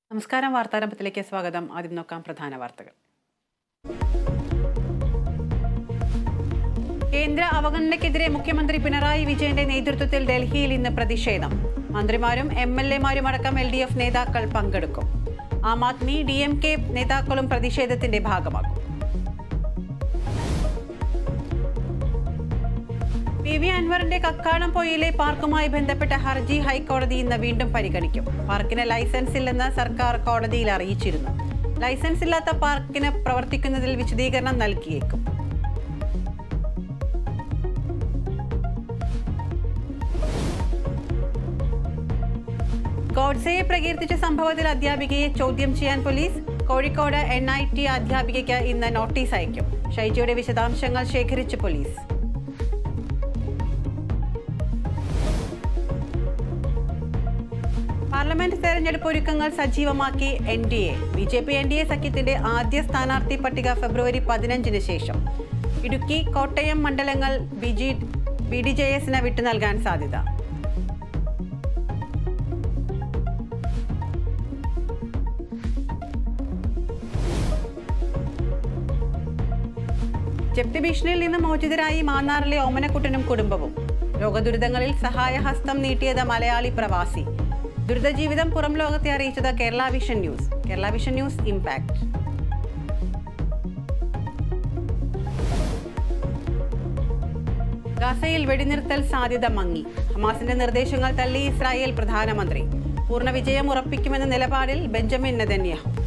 നമസ്കാരം വാർത്താരംഭത്തിലേക്ക് സ്വാഗതം ആദ്യം നോക്കാം പ്രധാന വാർത്തകൾ കേന്ദ്ര അവഗണനയ്ക്കെതിരെ മുഖ്യമന്ത്രി പിണറായി വിജയന്റെ നേതൃത്വത്തിൽ ഡൽഹിയിൽ ഇന്ന് പ്രതിഷേധം മന്ത്രിമാരും എം എൽ എമാരും അടക്കം എൽ ഡി എഫ് നേതാക്കൾ പങ്കെടുക്കും Aam Aadmi D M K നേതാക്കളും പ്രതിഷേധത്തിന്റെ ഭാഗമാകും പി വി അൻവറിന്റെ കക്കാടം പൊയിലെ പാർക്കുമായി ബന്ധപ്പെട്ട ഹർജി ഹൈക്കോടതി ഇന്ന് വീണ്ടും പരിഗണിക്കും പാർക്കിന് ലൈസൻസ് ഇല്ലെന്ന് സർക്കാർ കോടതിയിൽ അറിയിച്ചിരുന്നു ലൈസൻസ് ഇല്ലാത്ത പാർക്കിന് പ്രവർത്തിക്കുന്നതിൽ വിശദീകരണം നൽകിയേക്കും ഗോഡ്സെയെ പ്രകീർത്തിച്ച സംഭവത്തിൽ അധ്യാപികയെ ചോദ്യം ചെയ്യാൻ police Kozhikode N I T അധ്യാപികയ്ക്ക് ഇന്ന് നോട്ടീസ് അയക്കും ഷൈജിയുടെ വിശദാംശങ്ങൾ ശേഖരിച്ച് പോലീസ് പാർലമെന്റ് തെരഞ്ഞെടുപ്പ് ഒരുക്കങ്ങൾ സജീവമാക്കി N D A B J P N D A സഖ്യത്തിന്റെ ആദ്യ സ്ഥാനാർത്ഥി പട്ടിക ഫെബ്രുവരി പതിനഞ്ചിന് ശേഷം ഇടുക്കി കോട്ടയം മണ്ഡലങ്ങൾ B G B D J എസിന് വിട്ടു നൽകാൻ സാധ്യത ജപ്തി ഭീഷണിയിൽ നിന്ന് മോചിതരായി മാന്നാറിലെ ഓമനക്കുട്ടനും കുടുംബവും രോഗദുരിതങ്ങളിൽ സഹായഹസ്തം നീട്ടിയത് മലയാളി പ്രവാസി ദുരിതജീവിതം പുറം ലോകത്തെ അറിയിച്ചത് Kerala vision news Kerala vision news impact ഗസയിൽ വെടിനിർത്തൽ സാധ്യത മങ്ങി ഹമാസിന്റെ നിർദ്ദേശങ്ങൾ തള്ളി ഇസ്രായേൽ പ്രധാനമന്ത്രി പൂർണ്ണ വിജയം ഉറപ്പിക്കുമെന്ന നിലപാടിൽ ബെഞ്ചമിൻ നെതന്യാഹു